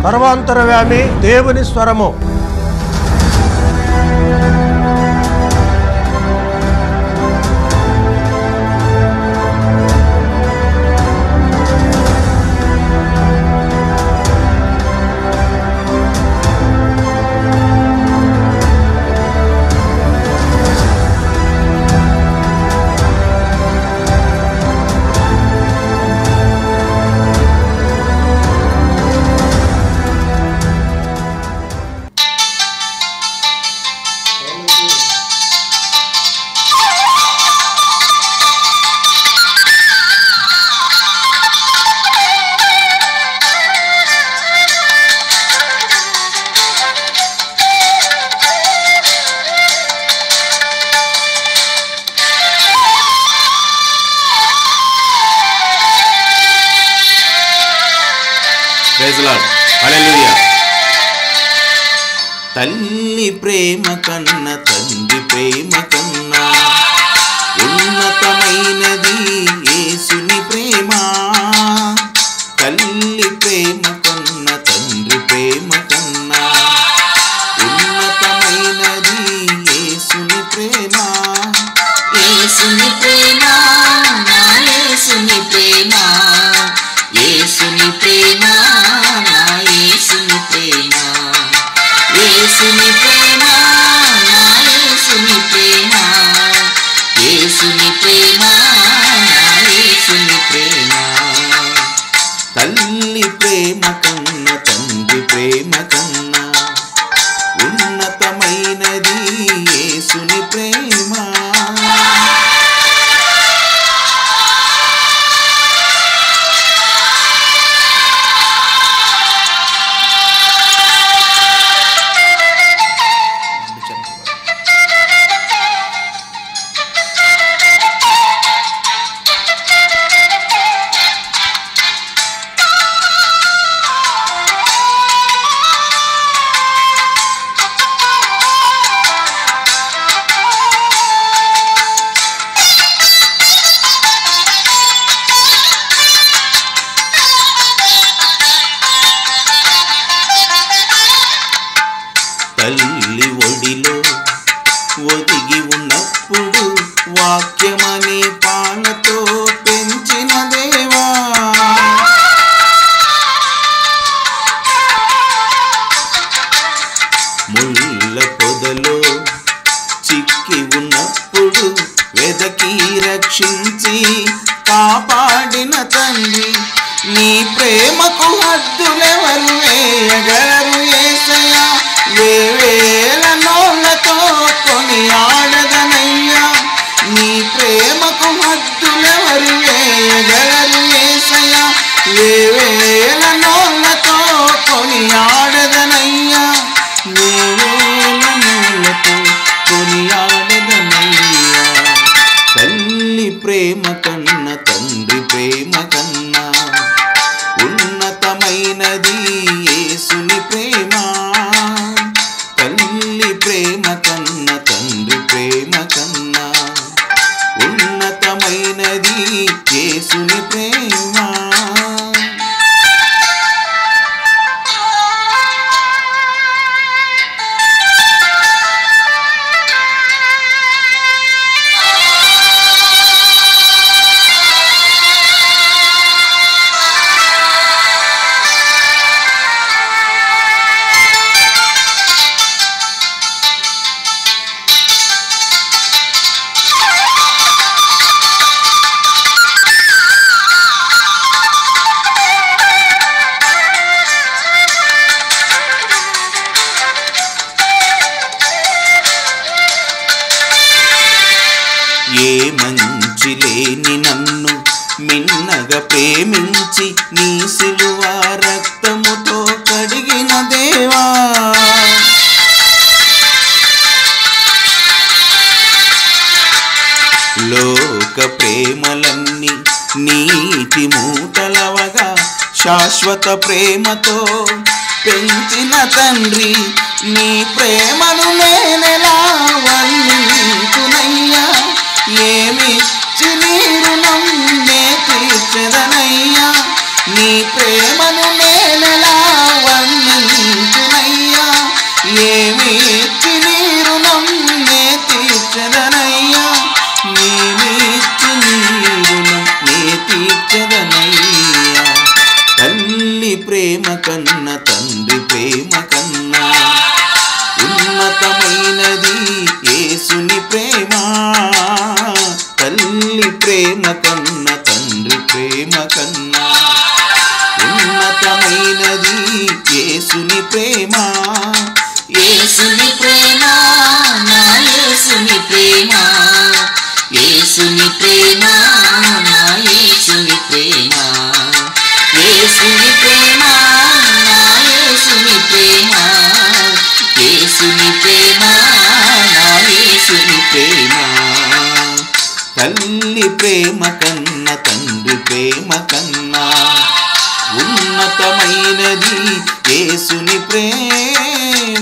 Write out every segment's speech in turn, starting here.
సర్వాంతరవ్యామి దేవుని స్వరము praise lord హల్లెలూయా తల్లి ప్రేమ కన్న తండ్రి ప్రేమ కన్నా ఉన్నతమైనది యేసుని ప్రేమ తల్లి ప్రేమ కన్న తండ్రి ప్రేమ కన్నా ఉన్నతమైనది యేసుని ప్రేమ యేసుని ప్రేమ నా యేసుని ప్రేమ యేసుని ప్రేమ నా యేసుని ప్రేమ యేసుని ప్రేమ నా యేసుని ప్రేమ యేసుని ప్రేమ నా యేసుని ప్రేమ తల్లి ప్రేమ కన్న తండ్రి ప్రేమ కన్నా ఉన్నతమైనది యేసుని ప్రేమ తల్లి ఒడిలో ఒదిగి ఉన్నప్పుడు వాక్యమనే పాలతో పెంచిన దేవా ముళ్ళ పొదలో చిక్కి ఉన్నప్పుడు వెదకి రక్షించి కాపాడిన తండ్రి నీ ప్రేమకు హద్దులెవరు వేయగలరు ఏసయ్యా వేవేల నోళ్ళతో కొని ఆడదనయ్యా నీ ప్రేమకు హద్దులెవరు వేయగలరు ఏసయ్యా వేవేల నోళ్ళతో కొని ఆడదనయ్యా వేవేల నోళ్ళతో కొని ఆడదనయ్యా తల్లి ప్రేమ కన్న తండ్రి ప్రేమ కన్నా ఉన్నతమైనది యేసుని ప్రేమ తల్లి ప్రేమ కన్న తండ్రి ప్రేమ కన్నా ఉన్నతమైనది యేసుని ప్రేమ ఏ మంచి లేని నన్ను మిన్నగా ప్రేమించి నీ సిలువ రక్తముతో కడిగిన దేవా లోక ప్రేమలన్నీ నీటి మూటలవగా శాశ్వత ప్రేమతో పెంచిన తండ్రి నీ ప్రేమను నేనెలా వర్ణించునయ్యా ఏమిచ్చి నీ రుణం నే తీర్చెదనయ్యా నీ ప్రేమను నేనెలా వర్ణి స్తుతించదనయ్యా తల్లి ప్రేమ కన్న తండ్రి ప్రేమ కన్నా ఉన్నతమైనది యేసుని ప్రేమ తల్లి ప్రేమ కన్న తండ్రి ప్రేమ కన్నా ఉన్నతమైనది యేసుని ప్రేమ యేసుని ప్రేమ నా యేసుని ప్రేమ యేసుని ప్రేమ నా యేసుని ప్రేమ యేసుని ప్రేమ నా యేసుని ప్రేమ యేసుని ప్రేమ నా యేసుని ప్రేమ తల్లి ప్రేమ కన్న తండ్రి ప్రేమ కన్నా ఉన్నతమైనది యేసుని ప్రేమ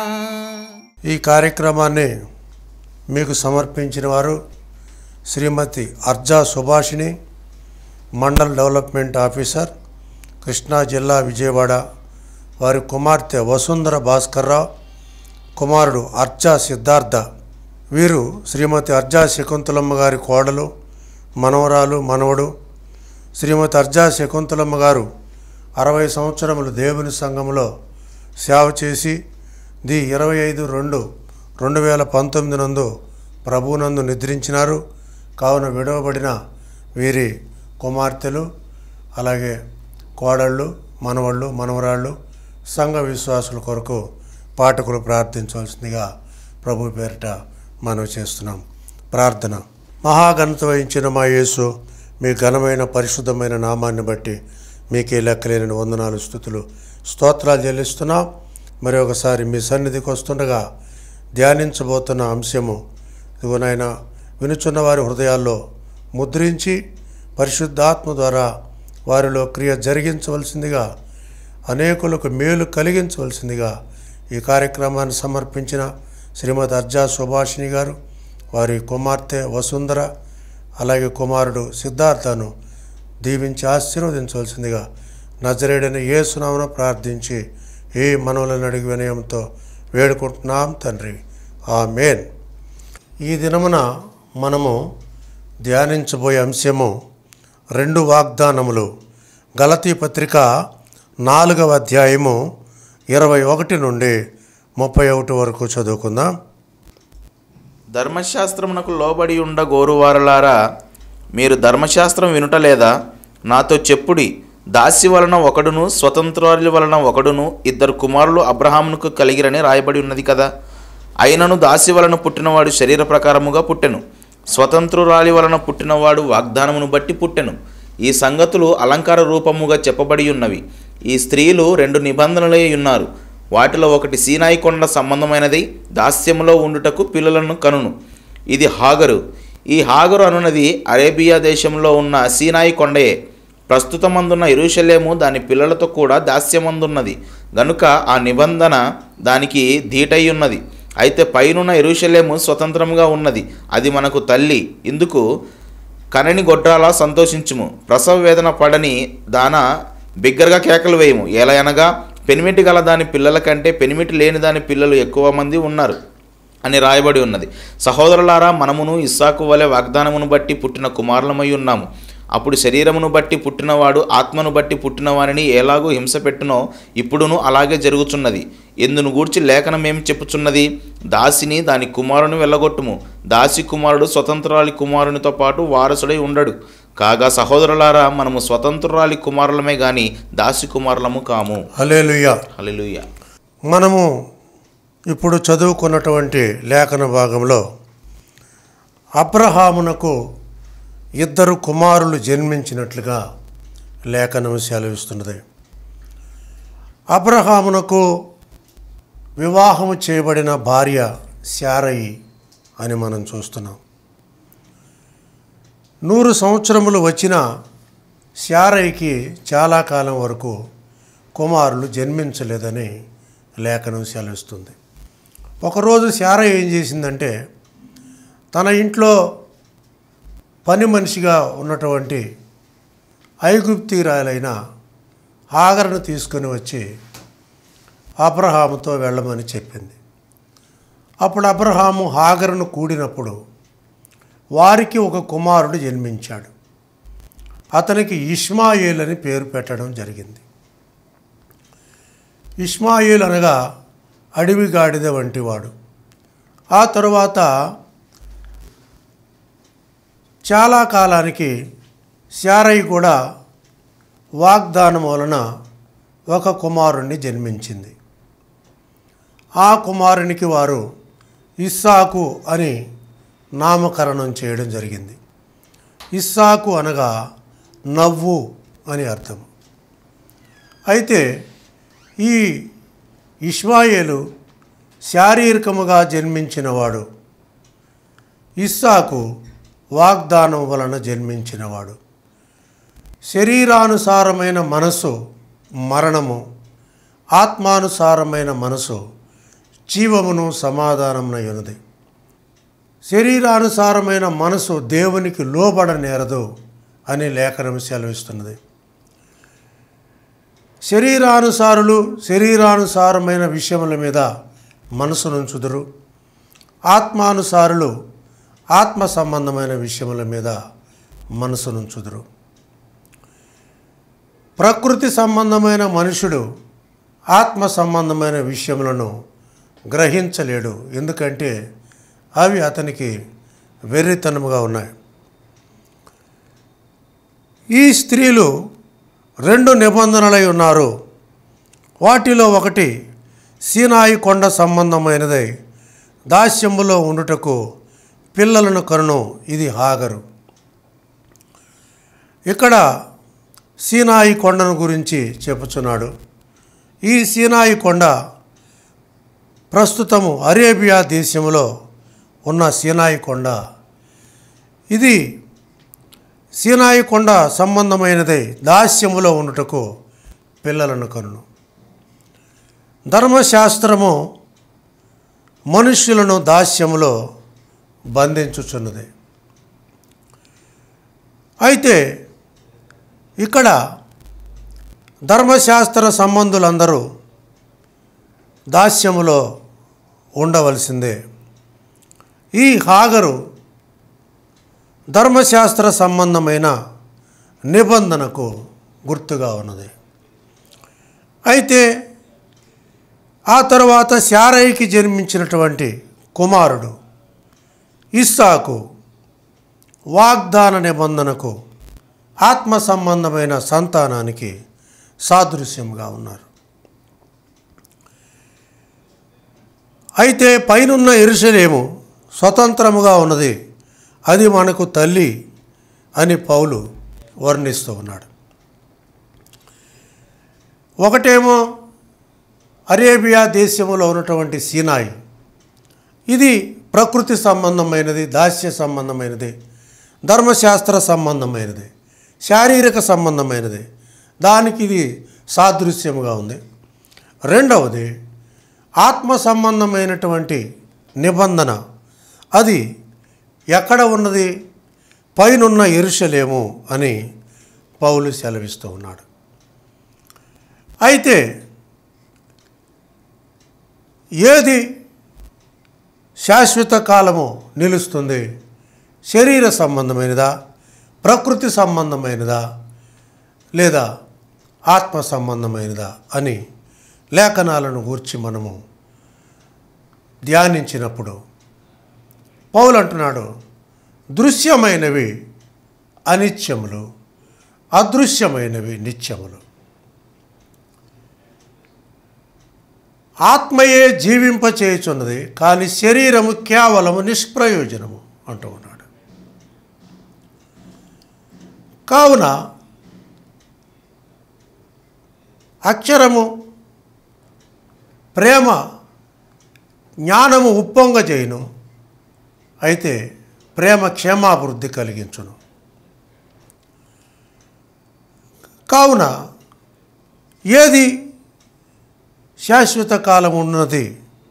ఈ కార్యక్రమాన్ని మీకు సమర్పించిన వారు శ్రీమతి అర్జా సుభాషిణి మండల్ డెవలప్మెంట్ ఆఫీసర్ కృష్ణా జిల్లా విజయవాడ వారి కుమార్తె వసుంధర భాస్కర్రావు కుమారుడు అర్జా సిద్ధార్థ వీరు శ్రీమతి అర్జా శకుంతలమ్మ గారి కోడలు మనవరాలు మనవడు శ్రీమతి అర్జా శకుంతలమ్మ గారు అరవై సంవత్సరములు దేవుని సంఘంలో సేవ చేసి ది ఇరవై ఐదు రెండు రెండు వేల పంతొమ్మిది నందు ప్రభువునందు నిద్రించినారు కావున విడవబడిన వీరి కుమార్తెలు అలాగే కోడళ్ళు మనవళ్ళు మనవరాళ్ళు సంఘ విశ్వాసుల కొరకు పాఠకులు ప్రార్థించవలసిందిగా ప్రభు పేరిట మనవి చేస్తున్నాం ప్రార్థన మహాఘనత వహించిన మా యేసు మీ ఘనమైన పరిశుద్ధమైన నామాన్ని బట్టి మీకే లెక్కలేని వందనాలు స్థుతులు స్తోత్రాలు చెల్లిస్తున్నాం మరి ఒకసారి మీ సన్నిధికి వస్తుండగా ధ్యానించబోతున్న అంశము ఇదిగోనైనా వినుచున్న వారి హృదయాల్లో ముద్రించి పరిశుద్ధాత్మ ద్వారా వారిలో క్రియ జరిగించవలసిందిగా అనేకులకు మేలు కలిగించవలసిందిగా ఈ కార్యక్రమాన్ని సమర్పించిన శ్రీమతి అర్జా సుభాషిణి గారు వారి కుమార్తె వసుంధర అలాగే కుమారుడు సిద్ధార్థను దీవించి ఆశీర్వదించవలసిందిగా నజరేడని ఏసునామన ప్రార్థించి ఈ మనవులను అడిగి వినయంతో వేడుకుంటున్నాం తండ్రి ఆ మేన్ ఈ దినమున మనము ధ్యానించబోయే అంశము రెండు వాగ్దానములు గలతీ పత్రిక నాలుగవ అధ్యాయము ఇరవై ఒకటి నుండి ముప్పై ఒకటి వరకు చదువుకుందాం ధర్మశాస్త్రమునకు లోబడి ఉండ గోరువారలారా మీరు ధర్మశాస్త్రం వినుటలేదా నాతో చెప్పుడి దాసి వలన ఒకడును స్వతంత్రుల వలన ఒకడును ఇద్దరు కుమారులు అబ్రహామునకు కలిగిరని రాయబడి ఉన్నది కదా అయినను దాసి వలన పుట్టినవాడు శరీర ప్రకారముగా పుట్టెను స్వతంత్రురాలి వలన పుట్టినవాడు వాగ్దానమును బట్టి పుట్టెను ఈ సంగతులు అలంకార రూపముగా చెప్పబడి ఉన్నవి ఈ స్త్రీలు రెండు నిబంధనలే ఉన్నారు వాటిలో ఒకటి సీనాయి కొండ సంబంధమైనది దాస్యములో ఉండుటకు పిల్లలను కనును ఇది హాగరు ఈ హాగరు అనున్నది అరేబియా దేశంలో ఉన్న సీనాయి కొండయే ప్రస్తుతమందున్న ఇరుషలేము దాని పిల్లలతో కూడా దాస్యమందున్నది గనుక ఆ నిబంధన దానికి ధీటై ఉన్నది అయితే పైనున్న ఎరుషలేము స్వతంత్రంగా ఉన్నది అది మనకు తల్లి ఇందుకు కనని గొడ్రాలా సంతోషించుము ప్రసవ వేదన పడని దాన బిగ్గరగా కేకలు వేయము ఎలా అనగా పెనిమిటి గల దాని పిల్లల కంటే పెనిమిటి లేని దాని పిల్లలు ఎక్కువ మంది ఉన్నారు అని రాయబడి ఉన్నది సహోదరులారా మనమును ఇస్సాకు వలె వాగ్దానమును బట్టి పుట్టిన కుమారులమై ఉన్నాము అప్పుడు శరీరమును బట్టి పుట్టినవాడు ఆత్మను బట్టి పుట్టినవారిని ఎలాగూ హింస పెట్టునో ఇప్పుడును అలాగే జరుగుచున్నది ఎందును గూర్చి లేఖనం ఏమి చెప్పుచున్నది దాసిని దాని కుమారుని వెళ్ళగొట్టుము దాసి కుమారుడు స్వతంత్రాలి కుమారునితో పాటు వారసుడై ఉండడు కాగా సహోదరులారా మనము స్వతంత్రురాలి కుమారులమే గాని దాసి కుమారులము కాము హలేలుయ్యా హల్లెలూయా మనము ఇప్పుడు చదువుకున్నటువంటి లేఖన భాగంలో అబ్రహామునకు ఇద్దరు కుమారులు జన్మించినట్లుగా లేఖనం సెలవిస్తున్నది అబ్రహామునకు వివాహము చేయబడిన భార్య శారయి అని మనం చూస్తున్నాం నూరు సంవత్సరములు వచ్చిన శారయికి చాలా కాలం వరకు కుమారులు జన్మించలేదని లేఖనం సెలవిస్తుంది ఒకరోజు శారయ్య ఏం చేసిందంటే తన ఇంట్లో పని మనిషిగా ఉన్నటువంటి ఐగుప్తీరాలైన హాగర్ను తీసుకొని వచ్చి అబ్రహాముతో వెళ్ళమని చెప్పింది అప్పుడు అబ్రహాము హాగరును కూడినప్పుడు వారికి ఒక కుమారుడు జన్మించాడు అతనికి ఇష్మాయేల్ అని పేరు పెట్టడం జరిగింది ఇష్మాయేల్ అనగా అడవి గాడిద వంటివాడు ఆ తరువాత చాలా కాలానికి శారయ్య కూడా వాగ్దానం వలన ఒక కుమారుణ్ణి జన్మించింది ఆ కుమారునికి వారు ఇస్సాకు అని నామకరణం చేయడం జరిగింది ఇస్సాకు అనగా నవ్వు అని అర్థం అయితే ఈ ఇష్మాయేలు శారీరకముగా జన్మించినవాడు ఇస్సాకు వాగ్దానం వలన జన్మించినవాడు శరీరానుసారమైన మనసు మరణము ఆత్మానుసారమైన మనసు జీవమును సమాధానమునయున్నది శరీరానుసారమైన మనసు దేవునికి లోబడనేరదు అని లేఖనం సెలవిస్తున్నది శరీరానుసారులు శరీరానుసారమైన విషయముల మీద మనసునుంచుదురు ఆత్మానుసారులు ఆత్మ సంబంధమైన విషయముల మీద మనసునుంచుదురు ప్రకృతి సంబంధమైన మనుషుడు ఆత్మ సంబంధమైన విషయములను గ్రహించలేడు ఎందుకంటే అవి అతనికి వెర్రితనముగా ఉన్నాయి ఈ స్త్రీలు రెండు నిబంధనలై ఉన్నారు వాటిలో ఒకటి సీనాయి కొండ సంబంధమైనదై దాస్యములో ఉండుటకు పిల్లలను కరును ఇది హాగరు ఇక్కడ సీనాయి కొండను గురించి చెప్పుచున్నాడు ఈ సీనాయి కొండ ప్రస్తుతము అరేబియా దేశంలో ఉన్న సీనాయి కొండ ఇది సీనాయి కొండ సంబంధమైనదై దాస్యములో ఉండుటకు పిల్లలను కనును ధర్మశాస్త్రము మనుష్యులను దాస్యములో బంధించుచున్నది అయితే ఇక్కడ ధర్మశాస్త్ర సంబంధులందరూ దాస్యములో ఉండవలసిందే ఈ హాగరు ధర్మశాస్త్ర సంబంధమైన నిబంధనకు గుర్తుగా ఉన్నది అయితే ఆ తరువాత శారయికి జన్మించినటువంటి కుమారుడు ఇస్సాకు వాగ్దాన నిబంధనకు ఆత్మ సంబంధమైన సంతానానికి సాదృశ్యంగా ఉన్నారు అయితే పైనున్న ఎరుసలేము స్వతంత్రముగా ఉన్నది అది మనకు తల్లి అని పౌలు వర్ణిస్తూ ఉన్నాడు ఒకటేమో అరేబియా దేశంలో ఉన్నటువంటి సీనాయి ఇది ప్రకృతి సంబంధమైనది దాస్య సంబంధమైనది ధర్మశాస్త్ర సంబంధమైనది శారీరక సంబంధమైనది దానికి ఇది సాదృశ్యముగా ఉంది రెండవది ఆత్మ సంబంధమైనటువంటి నిబంధన అది ఎక్కడ ఉన్నది పైనున్న ఎరుషలేము అని పౌలు సెలవిస్తూ ఉన్నాడు అయితే ఏది శాశ్వత కాలము నిలుస్తుంది శరీర సంబంధమైనదా ప్రకృతి సంబంధమైనదా లేదా ఆత్మ సంబంధమైనదా అని లేఖనాలను గూర్చి మనము ధ్యానించినప్పుడు పౌలు అంటున్నాడు దృశ్యమైనవి అనిత్యములు అదృశ్యమైనవి నిత్యములు ఆత్మయే జీవింపచేయుచున్నది కానీ శరీరము కేవలము నిష్ప్రయోజనము అంటూ ఉన్నాడు కావున అక్షరము ప్రేమ జ్ఞానము ఉప్పొంగ చేయును అయితే ప్రేమ క్షేమాభివృద్ధి కలిగించును కావున ఏది శాశ్వత కాలం ఉన్నది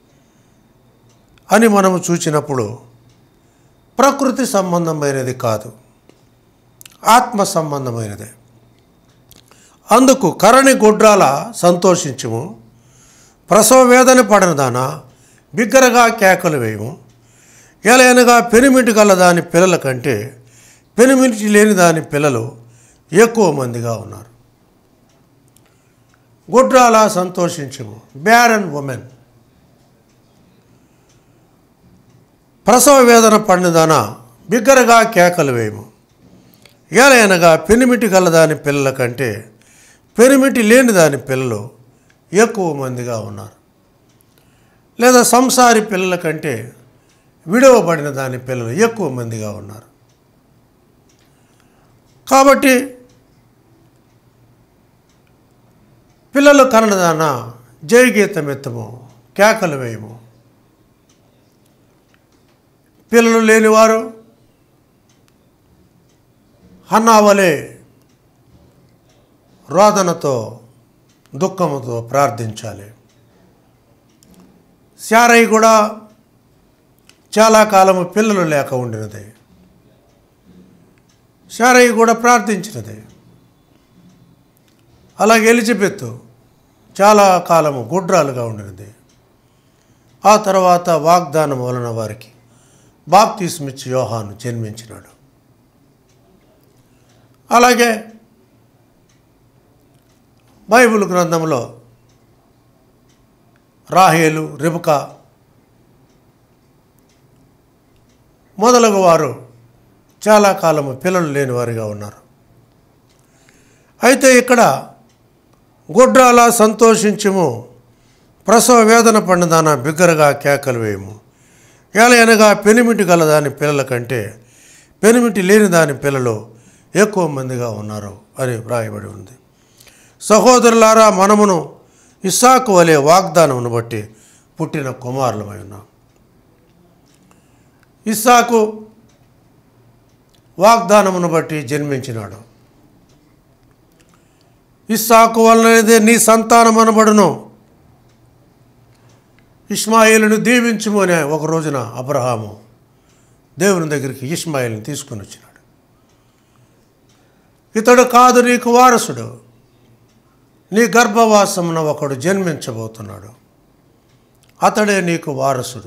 అని మనము చూచినప్పుడు ప్రకృతి సంబంధమైనది కాదు ఆత్మ సంబంధమైనదే అందుకు కరణి గుడ్రాల సంతోషించుము ప్రసవ వేదన పడిన దాన బిగ్గరగా కేకలు వేయము ఎలయనగా పెనిమిటి గల దాని పిల్లల కంటే పెనిమిటి లేని దాని పిల్లలు ఎక్కువ మందిగా ఉన్నారు గుడ్రాల సంతోషించము బ్యారన్ ఉమెన్ ప్రసవ వేదన పండుదన బిగ్గరగా కేకలు వేయము ఏలైనగా పెనిమిటి గల దాని పిల్లల కంటే పెనిమిటి లేని దాని పిల్లలు ఎక్కువ మందిగా ఉన్నారు లేదా సంసారి పిల్లల కంటే విడవబడిన దాని పిల్లలు ఎక్కువ మందిగా ఉన్నారు కాబట్టి పిల్లలు కన్నదాన జయగీతం ఎత్తము కేకలు వేయము పిల్లలు లేనివారు హన్నావలే రోదనతో దుఃఖముతో ప్రార్థించాలి శారయ్య కూడా చాలా కాలము పిల్లలు లేక ఉండినది శారయ్య కూడా ప్రార్థించినది అలాగే ఎలిజబెత్ చాలా కాలము గుడ్రాలుగా ఉండినది ఆ తర్వాత వాగ్దానం వలన వారికి బాప్తీస్మిచ్చి యోహాను జన్మించినాడు అలాగే బైబిల్ గ్రంథంలో రాహేలు రిబక మొదలగు వారు చాలా కాలము పిల్లలు లేని వారిగా ఉన్నారు అయితే ఇక్కడ గుడ్రాల సంతోషించము ప్రసవ వేదన పండుదాన బిగ్గరగా కేకలు వేయము ఏలయనగా పెనిమిటి గల దాని పిల్లల కంటే పెనిమిటి లేని దాని పిల్లలు ఎక్కువ మందిగా ఉన్నారు అని వ్రాయబడి ఉంది సహోదరులారా మనమును ఇస్సాకు వలె వాగ్దానమును బట్టి పుట్టిన కుమారులమై ఉన్నాం ఇస్సాకు వాగ్దానమును బట్టి జన్మించినాడు ఇస్సాకు వలనదే నీ సంతానం అనబడును ఇస్మాయిల్ను దీవించుము అనే ఒక రోజున అబ్రహాము దేవుని దగ్గరికి ఇస్మాయిల్ని తీసుకొని వచ్చినాడు ఇతడు కాదు నీకు వారసుడు నీ గర్భవాసమున ఒకడు జన్మించబోతున్నాడు అతడే నీకు వారసుడు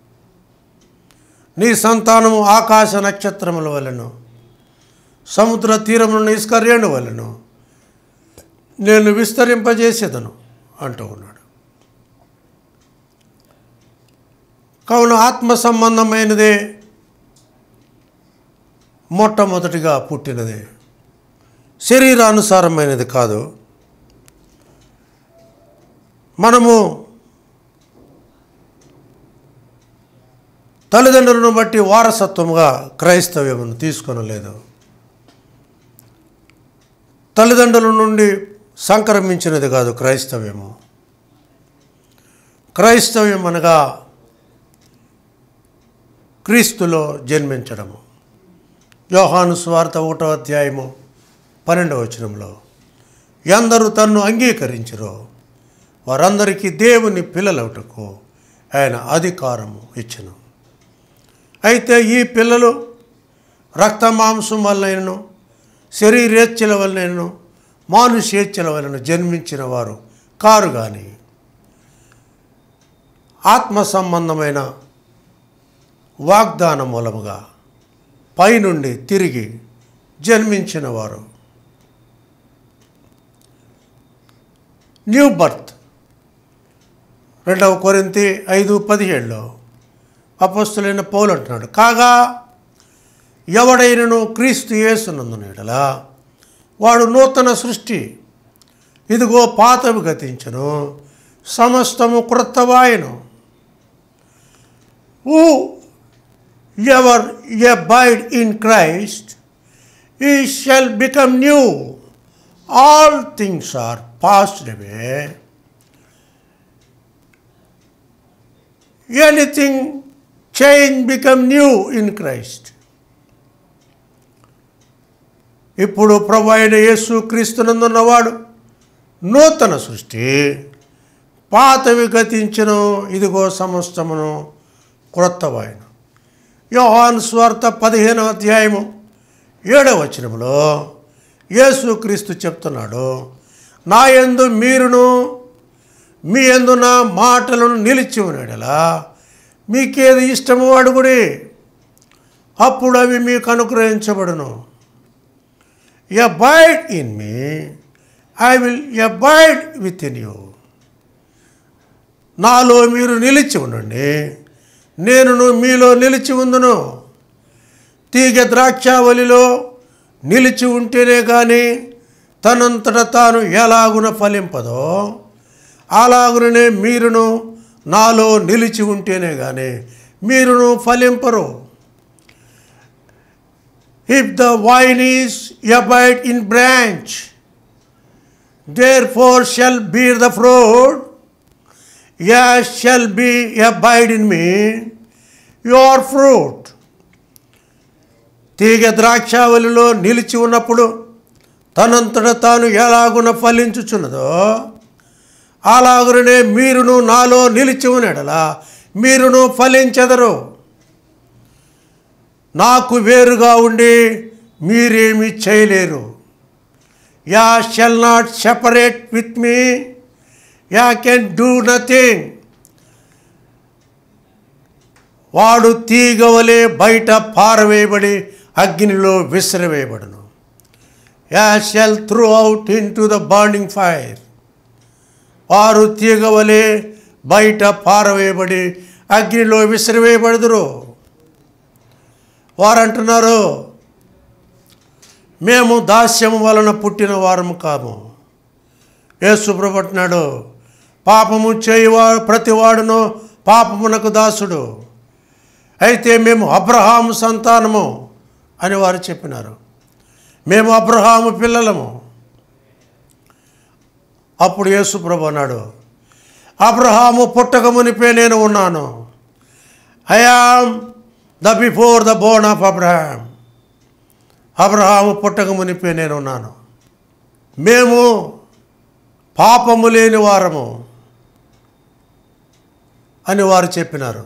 నీ సంతానము ఆకాశ నక్షత్రముల వలెను సముద్ర తీరమును ఇస్కర్యను వలెను నేను విస్తరింపజేసేదను అంటూ ఉన్నాడు కావున ఆత్మ సంబంధమైనదే మొట్టమొదటిగా పుట్టినదే శరీరానుసారమైనది కాదు మనము తల్లిదండ్రులను బట్టి వారసత్వముగా క్రైస్తవ్యమును తీసుకొనలేదు తల్లిదండ్రుల నుండి సంక్రమించినది కాదు క్రైస్తవ్యము క్రైస్తవ్యం అనగా క్రీస్తులో జన్మించడము యోహాను స్వార్థ ఒకటో అధ్యాయము పన్నెండవ వచనంలో ఎందరూ తన్ను అంగీకరించరో వారందరికీ దేవుని పిల్లలవుటకు ఆయన అధికారము ఇచ్చను అయితే ఈ పిల్లలు రక్త మాంసం వలనను శరీరేచ్ఛల వలనను మానుషేచ్ఛల వలన జన్మించిన వారు కారు కానీ ఆత్మ సంబంధమైన వాగ్దాన మూలముగా పైనుండి తిరిగి జన్మించిన వారు న్యూ బర్త్ రెండవ కొరింతి ఐదు పదిహేడులో అపస్తులైన పౌలు అంటున్నాడు కాగా ఎవడైనను క్రీస్తు యేసునందునేడలా వాడు నూతన సృష్టి ఇదిగో పాతవి గతించను సమస్తము క్రొత్తవాయను whoever abide in Christ, he shall become new. All things are passed away. Anything change become new in Christ. ఇప్పుడు ప్రభు అయిన యేసు క్రీస్తునందున్నవాడు నూతన సృష్టి పాతవి గతించను ఇదిగో సమస్తమును క్రొత్తవాయను యోహాన్ స్వార్థ పదిహేనవ అధ్యాయము ఏడవ వచనంలో యేసుక్రీస్తు చెప్తున్నాడు నా యందు మీరును మీ యందు నా మాటలను నిలిచి ఉన్నాడలా మీకేది ఇష్టమో అడుగుడి అప్పుడు అవి మీకు అనుగ్రహించబడును abide in me I will abide with in you నాలో మీరు నిలిచి ఉండండి నేను మీలో నిలిచి ఉందును తీగ ద్రాక్షావళిలో నిలిచి ఉంటేనే కానీ తనంతట తాను ఎలాగున ఫలింపదో అలాగుననే మీరును నాలో నిలిచి ఉంటేనే కానీ మీరును ఫలింపరు if the vine is abide in branch therefore shall bear the fruit as shall be abide in me your fruit తీగ ద్రాక్షావళిలో నిలిచి ఉన్నప్పుడు తనంతట తాను ఎలాగున ఫలించుచున్నదో అలాగునే మీరును నాలో నిలిచి ఉన్నడలా మీరును ఫలించెదరు నాకు వేరుగా ఉండి మీరేమీ చేయలేరు ye shall not separate with me ye can do nothing వాడు తీగవలే బయట పారవేయబడి అగ్నిలో విసిరివేయబడును ye shall throw out into the burning fire వారు తీగవలే బయట పారవేయబడి అగ్నిలో విసిరివేయబడుదురు వారు అంటున్నారు మేము దాస్యము వలన పుట్టిన వారము కాము యేసుప్రభు అంటున్నాడు పాపము చేయువా ప్రతివాడును పాపమునకు దాసుడు అయితే మేము అబ్రహాము సంతానము అని వారు చెప్పినారు మేము అబ్రహాము పిల్లలము అప్పుడు యేసుప్రభు అన్నాడు అబ్రహాము పుట్టక మునిపే నేను ఉన్నాను I am the before the born of Abraham అబ్రహాము పుట్టక మునిపే నేను ఉన్నాను మేము పాపము లేని వారము అని వారు చెప్పినారు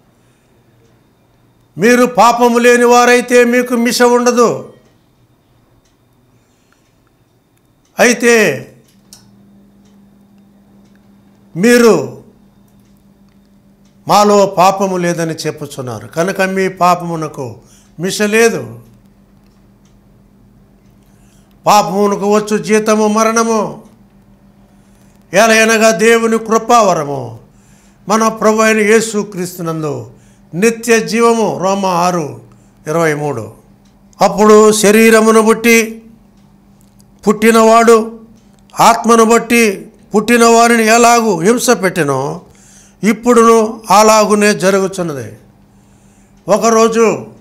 మీరు పాపము లేని వారైతే మీకు మిష ఉండదు అయితే మీరు మాలో పాపము లేదని చెప్పుచున్నారు కనుక మీ పాపమునకు మిష లేదు పాపమునకు వచ్చు జీతము మరణము ఎలయనగా దేవుని కృపావరము మన ప్రభు అయిన యేసు క్రీస్తునందు నిత్య జీవము రోమ ఆరు ఇరవై మూడు అప్పుడు శరీరమును బట్టి పుట్టినవాడు ఆత్మను బట్టి పుట్టిన వారిని ఎలాగూ హింస పెట్టినో ఇప్పుడును అలాగునే జరుగుతున్నది ఒకరోజు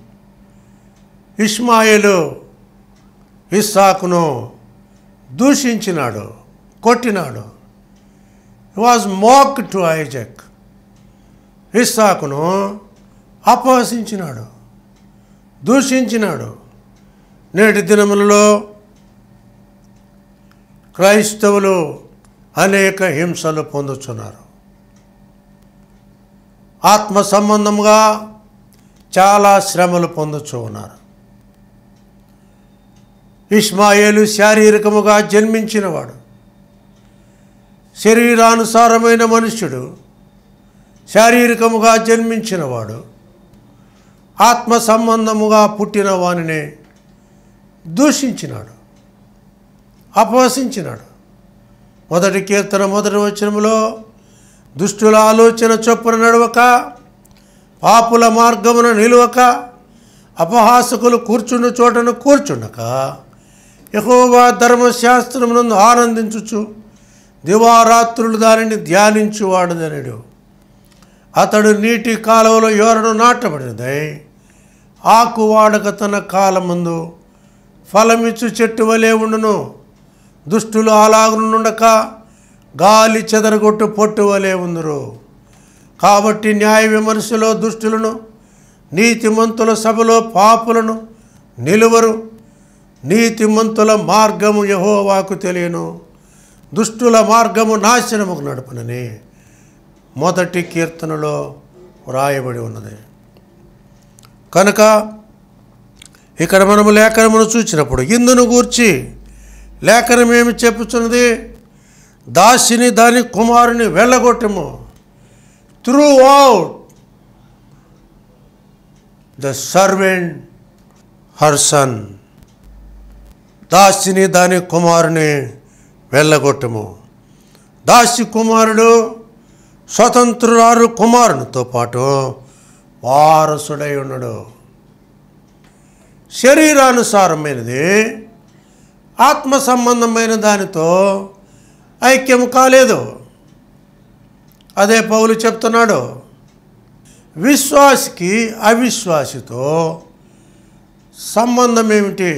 ఇస్మాయిలు ఇస్సాకును దూషించినాడు కొట్టినాడు వాజ్ మోక్ టు ఐజక్ ఇస్సాకును అపహసించినాడు దూషించినాడు నేటి దినములలో క్రైస్తవులు అనేక హింసలు పొందుతున్నారు ఆత్మ సంబంధముగా చాలా శ్రమలు పొందుతూ ఉన్నారు ఇస్మాయేలు శారీరకముగా జన్మించినవాడు శరీరానుసారమైన మనుష్యుడు శారీరకముగా జన్మించినవాడు ఆత్మ సంబంధముగా పుట్టిన వానిని దూషించినాడు అపవసించినాడు మొదటి కీర్తన మొదటి వచనములో దుష్టుల ఆలోచన చొప్పున నడవక పాపుల మార్గమున నిలువక అపహాసకులు కూర్చున్న చోటను కూర్చుండక యహోవా ధర్మశాస్త్రమునందు ఆనందించుచు దివారాత్రులు దానిని ధ్యానించువాడుదనడు అతడు నీటి కాలువలో ఎవరను నాటబడినదై ఆకు వాడక తన కాలమందు ఫలమిచ్చు చెట్టు వలె ఉండును దుష్టులు అలాగునుండక గాలి చెదరగొట్టు పొట్టు వలె ఉందరు కాబట్టి న్యాయ విమర్శలో దుష్టులను నీతిమంతుల సభలో పాపులను నిలువరు నీతిమంతుల మార్గము యహోవాకు తెలియను దుష్టుల మార్గము నాశనముకు నడుపునని మొదటి కీర్తనలో వ్రాయబడి ఉన్నది కనుక ఇక్కడ మనము లేఖనమును చూసినప్పుడు ఇందును గూర్చి లేఖనం ఏమి చెప్పుచున్నది దాసిని దాని కుమారుని వెళ్ళగొట్టము throw out the servant her son దాసిని దాని కుమారుని వెళ్ళగొట్టుము దాసి కుమారుడు స్వతంత్రురారు కుమారునితో పాటు వారసుడై ఉన్నాడు శరీరానుసారమైనది ఆత్మ సంబంధమైన దానితో ఐక్యం కాలేదు అదే పౌలు చెప్తున్నాడు విశ్వాసికి అవిశ్వాసితో సంబంధం ఏమిటి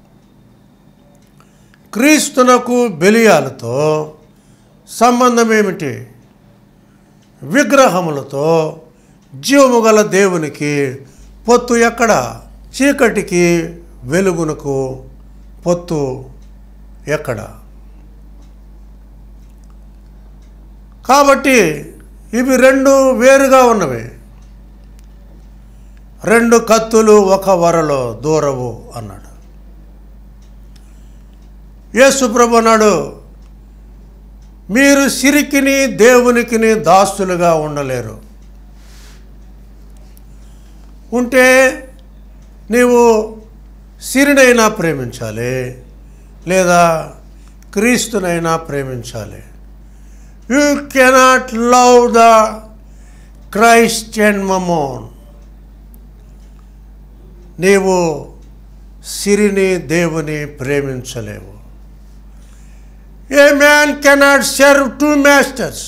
క్రీస్తునకు బెలియాలతో సంబంధం ఏమిటి విగ్రహములతో జీవము గల దేవునికి పొత్తు ఎక్కడ చీకటికి వెలుగునకు పొత్తు ఎక్కడ కాబట్టి ఇవి రెండు వేరుగా ఉన్నవి రెండు కత్తులు ఒక వరలో దూరవు అన్నాడు యేసుప్రభు అన్నాడు మీరు సిరికిని దేవునికిని దాసులుగా ఉండలేరు ఉంటే నీవు సిరినైనా ప్రేమించాలి లేదా క్రీస్తునైనా ప్రేమించాలి you cannot love the Christian mammon నీవు సిరిని దేవుని ప్రేమించలేవు a man cannot serve two masters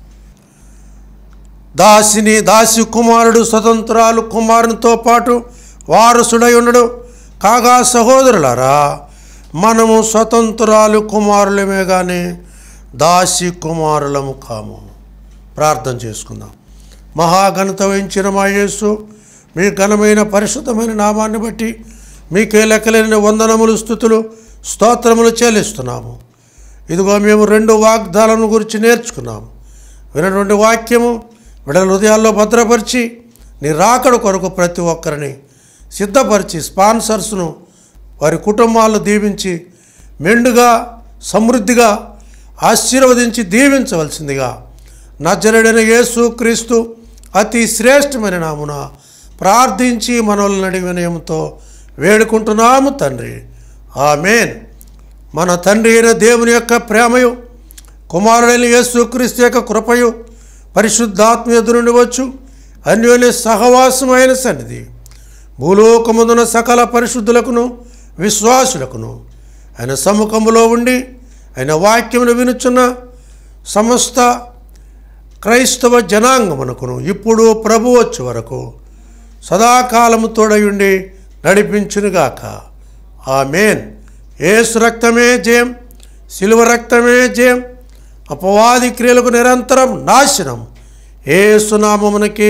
దాసిని దాసి కుమారుడు స్వతంత్రాలు కుమారునితో పాటు వారసుడై ఉండడు కాగా సహోదరులారా మనము స్వతంత్రాలు కుమారులమే కానీ దాసి కుమారులము కాము ప్రార్థన చేసుకుందాం మహాఘనత వహించిన మా యేసు మీ ఘనమైన పరిశుద్ధమైన నామాన్ని బట్టి మీకే లెక్కలేని వందనములు స్థుతులు స్తోత్రములు చెల్లిస్తున్నాము ఇదిగో మేము రెండు వాగ్దాలను గురించి నేర్చుకున్నాము వినటువంటి వాక్యము విడల హృదయాల్లో భద్రపరిచి నీ రాకడ కొరకు ప్రతి ఒక్కరిని సిద్ధపరిచి స్పాన్సర్స్ను వారి కుటుంబాలను దీవించి మెండుగా సమృద్ధిగా ఆశీర్వదించి దీవించవలసిందిగా నజరుడైన యేసు క్రీస్తు అతి శ్రేష్టమైన నామున ప్రార్థించి మనల్ని నడి వినయంతో వేడుకుంటున్నాము తండ్రి ఆమెన్ మన తండ్రి అయిన దేవుని యొక్క ప్రేమయు కుమారుడైన యేసు క్రీస్తు యొక్క కృపయు పరిశుద్ధాత్మ ఎదురు నుండి వచ్చు అన్యోన్య సహవాసమైన సన్నిధి భూలోకముందున సకల పరిశుద్ధులకును విశ్వాసులకును ఆయన సముఖములో ఉండి ఆయన వాక్యమును వినుచున్న సమస్త క్రైస్తవ జనాంగమునకును ఇప్పుడు ప్రభు వచ్చే వరకు సదాకాలము తోడయుండి నడిపించునుగాక ఆమెన్ ఏసు రక్తమే జయం శిలువ రక్తమే జయం అపవాది క్రియలకు నిరంతరం నాశనం ఏసునామమునకి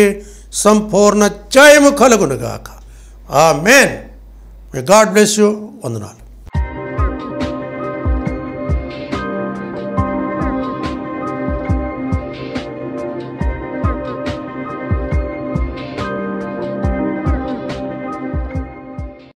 సంపూర్ణ జయము కలుగునుగాక ఆమెన్ మే గాడ్ బ్లెస్ యూ వందనాలు